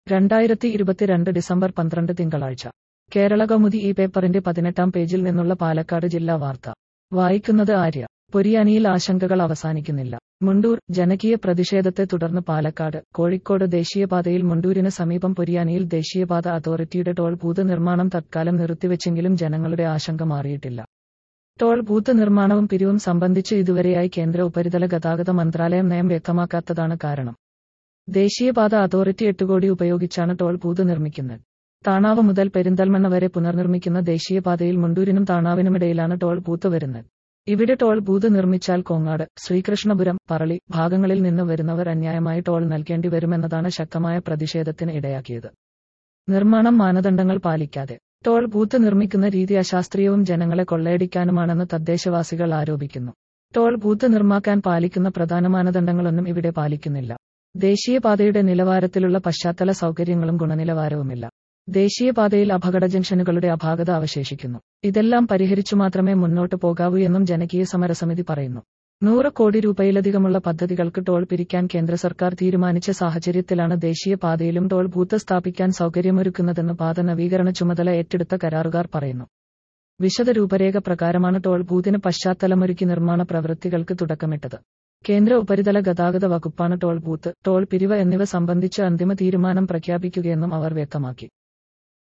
രണ്ടായിരത്തി ഇരുപത്തിരണ്ട് ഡിസംബർ പന്ത്രണ്ട് തിങ്കളാഴ്ച കേരള കൗമുദി ഈ പേപ്പറിന്റെ പതിനെട്ടാം പേജിൽ നിന്നുള്ള പാലക്കാട് ജില്ലാ വാർത്ത വായിക്കുന്നത് ആര്യ പൊരിയാനിയിൽ ആശങ്കകൾ അവസാനിക്കുന്നില്ല മുണ്ടൂർ ജനകീയ പ്രതിഷേധത്തെ തുടർന്ന് പാലക്കാട് കോഴിക്കോട് ദേശീയപാതയിൽ മുണ്ടൂരിന് സമീപം പൊരിയാനിയിൽ ദേശീയപാത അതോറിറ്റിയുടെ ടോൾ ബൂത്ത് നിർമ്മാണം തത്കാലം നിർത്തിവെച്ചെങ്കിലും ജനങ്ങളുടെ ആശങ്ക മാറിയിട്ടില്ല ടോൾ ബൂത്ത് നിർമ്മാണവും പിരിവും സംബന്ധിച്ച് ഇതുവരെയായി കേന്ദ്ര ഉപരിതല ഗതാഗത മന്ത്രാലയം നയം വ്യക്തമാക്കാത്തതാണ് കാരണം ദേശീയപാത അതോറിറ്റി എട്ട് കോടി ഉപയോഗിച്ചാണ് ടോൾ ബൂത്ത് നിർമ്മിക്കുന്നത് താണാവ് മുതൽ പെരിന്തൽമണ്ണ വരെ പുനർനിർമ്മിക്കുന്ന ദേശീയപാതയിൽ മുണ്ടൂരിനും താണാവിനുമിടയിലാണ് ടോൾ ബൂത്ത് വരുന്നത് ഇവിടെ ടോൾ ബൂത്ത് നിർമ്മിച്ചാൽ കോങ്ങാട് ശ്രീകൃഷ്ണപുരം പറളി ഭാഗങ്ങളിൽ നിന്ന് വരുന്നവർ അന്യായമായി ടോൾ നൽകേണ്ടി വരുമെന്നതാണ് ശക്തമായ പ്രതിഷേധത്തിന് ഇടയാക്കിയത് നിർമ്മാണം മാനദണ്ഡങ്ങൾ പാലിക്കാതെ ടോൾ ബൂത്ത് നിർമ്മിക്കുന്ന രീതി അശാസ്ത്രീയവും ജനങ്ങളെ കൊള്ളയടിക്കാനുമാണെന്ന് തദ്ദേശവാസികൾ ആരോപിക്കുന്നു ടോൾ ബൂത്ത് നിർമ്മാക്കാൻ പാലിക്കുന്ന പ്രധാന മാനദണ്ഡങ്ങളൊന്നും ഇവിടെ പാലിക്കുന്നില്ല ദേശീയപാതയുടെ നിലവാരത്തിലുള്ള പശ്ചാത്തല സൗകര്യങ്ങളും ഗുണനിലവാരവുമില്ല ദേശീയപാതയിൽ അപകട ജംഗ്ഷനുകളുടെ അപാകത അവശേഷിക്കുന്നു ഇതെല്ലാം പരിഹരിച്ചു മാത്രമേ മുന്നോട്ട് പോകാവൂ എന്നും ജനകീയ സമരസമിതി പറയുന്നു നൂറ് കോടി രൂപയിലധികമുള്ള പദ്ധതികൾക്ക് ടോൾ പിരിക്കാൻ കേന്ദ്ര സർക്കാർ തീരുമാനിച്ച സാഹചര്യത്തിലാണ് ദേശീയപാതയിലും ടോൾ ബൂത്ത് സ്ഥാപിക്കാൻ സൗകര്യമൊരുക്കുന്നതെന്ന് പാത നവീകരണ ചുമതല ഏറ്റെടുത്ത കരാറുകാർ പറയുന്നു വിശദ രൂപരേഖ പ്രകാരമാണ് ടോൾ ബൂത്തിന് പശ്ചാത്തലമൊരുക്കി നിർമ്മാണ പ്രവൃത്തികൾക്ക് തുടക്കമിട്ടത് കേന്ദ്ര ഉപരിതല ഗതാഗത വകുപ്പാണ് ടോൾ ബൂത്ത് ടോൾ പിരിവ് എന്നിവ സംബന്ധിച്ച് അന്തിമ തീരുമാനം പ്രഖ്യാപിക്കുകയെന്നും അവർ വ്യക്തമാക്കി